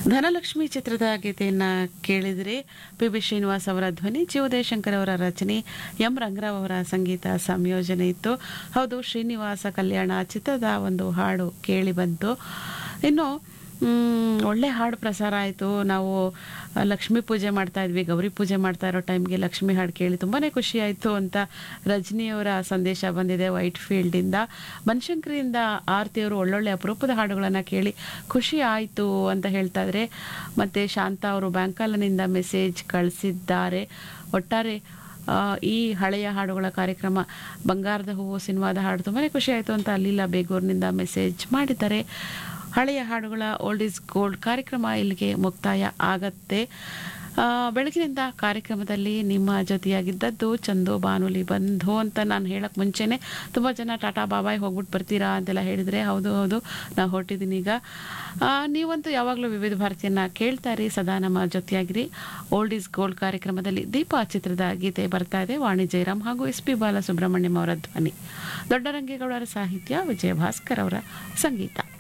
ಧನಲಕ್ಷ್ಮಿ ಚಿತ್ರದ ಗೀತೆಯನ್ನ ಕೇಳಿದರೆ ಪಿ ಬಿ ಶ್ರೀನಿವಾಸ್ ಅವರ ಧ್ವನಿ ಜಿ ಉದಯಶಂಕರ್ ಅವರ ರಚನೆ ಎಂ ರಂಗರಾವ್ ಅವರ ಸಂಗೀತ ಸಂಯೋಜನೆ ಇತ್ತು ಹೌದು ಶ್ರೀನಿವಾಸ ಕಲ್ಯಾಣ ಚಿತ್ರದ ಒಂದು ಹಾಡು ಕೇಳಿ ಬಂತು ಇನ್ನು ಮ್, ಒಳ್ಳೆ ಹಾಡು ಪ್ರಸಾರ ಆಯಿತು ನಾವು ಆ, ಲಕ್ಷ್ಮೀ ಪೂಜೆ ಮಾಡ್ತಾ ಇದ್ವಿ ಗೌರಿ ಪೂಜೆ ಮಾಡ್ತಾ ಇರೋ ಟೈಮ್ಗೆ ಲಕ್ಷ್ಮಿ ಹಾಡು ಕೇಳಿ ತುಂಬಾ ಖುಷಿ ಆಯಿತು ಅಂತ ರಜನಿಯವರ ಸಂದೇಶ ಬಂದಿದೆ ವೈಟ್ ಫೀಲ್ಡಿಂದ ಬನಶಂಕರಿಯಿಂದ ಆರತಿಯವರು ಒಳ್ಳೊಳ್ಳೆ ಅಪರೂಪದ ಹಾಡುಗಳನ್ನು ಕೇಳಿ ಖುಷಿ ಆಯಿತು ಅಂತ ಹೇಳ್ತಾ ಇದ್ರೆ ಮತ್ತು ಶಾಂತ ಅವರು ಬ್ಯಾಂಕಾಲನಿಂದ ಮೆಸೇಜ್ ಕಳಿಸಿದ್ದಾರೆ ಒಟ್ಟಾರೆ ಆ, ಈ ಹಳೆಯ ಹಾಡುಗಳ ಕಾರ್ಯಕ್ರಮ ಬಂಗಾರದ ಹೂವು ಸಿನಿಮಾದ ಹಾಡು ತುಂಬಾ ಖುಷಿ ಆಯಿತು ಅಂತ ಅಲ್ಲಿಲ್ಲ ಬೇಗೂರಿನಿಂದ ಮೆಸೇಜ್ ಮಾಡಿದ್ದಾರೆ ಹಳೆಯ ಹಾಡುಗಳ ಓಲ್ಡ್ ಇಸ್ ಗೋಲ್ಡ್ ಕಾರ್ಯಕ್ರಮ ಇಲ್ಲಿಗೆ ಮುಕ್ತಾಯ ಆಗತ್ತೆ ಆ, ಬೆಳಗಿನಿಂದ ಕಾರ್ಯಕ್ರಮದಲ್ಲಿ ನಿಮ್ಮ ಜೊತೆಯಾಗಿದ್ದದ್ದು ಚಂದು ಬಾನುಲಿ ಬಂಧು ಅಂತ ನಾನು ಹೇಳಕ್ಕೆ ಮುಂಚೆನೆ ತುಂಬ ಜನ ಟಾಟಾ ಬಾಬಾಯ್ ಹೋಗ್ಬಿಟ್ಟು ಬರ್ತೀರಾ ಅಂತೆಲ್ಲ ಹೇಳಿದರೆ ಹೌದು ಹೌದು ನಾವು ಹೊರಟಿದ್ದೀನಿ ಈಗ ಆ, ನೀವಂತೂ ಯಾವಾಗಲೂ ವಿವಿಧ ಭಾರತಿಯನ್ನ ಕೇಳ್ತಾ ಇರಿ ಸದಾ ನಮ್ಮ ಜೊತೆಯಾಗಿರಿ ಓಲ್ಡ್ ಈಸ್ ಗೋಲ್ಡ್ ಕಾರ್ಯಕ್ರಮದಲ್ಲಿ ದೀಪಾ ಚಿತ್ರದ ಗೀತೆ ಬರ್ತಾ ಇದೆ ವಾಣಿ ಜಯರಾಮ್ ಹಾಗೂ ಎಸ್ ಪಿ ಬಾಲಸುಬ್ರಹ್ಮಣ್ಯಂ ಅವರ ಧ್ವನಿ ದೊಡ್ಡರಂಗೇಗೌಡರ ಸಾಹಿತ್ಯ ವಿಜಯ ಭಾಸ್ಕರ್ ಅವರ ಸಂಗೀತ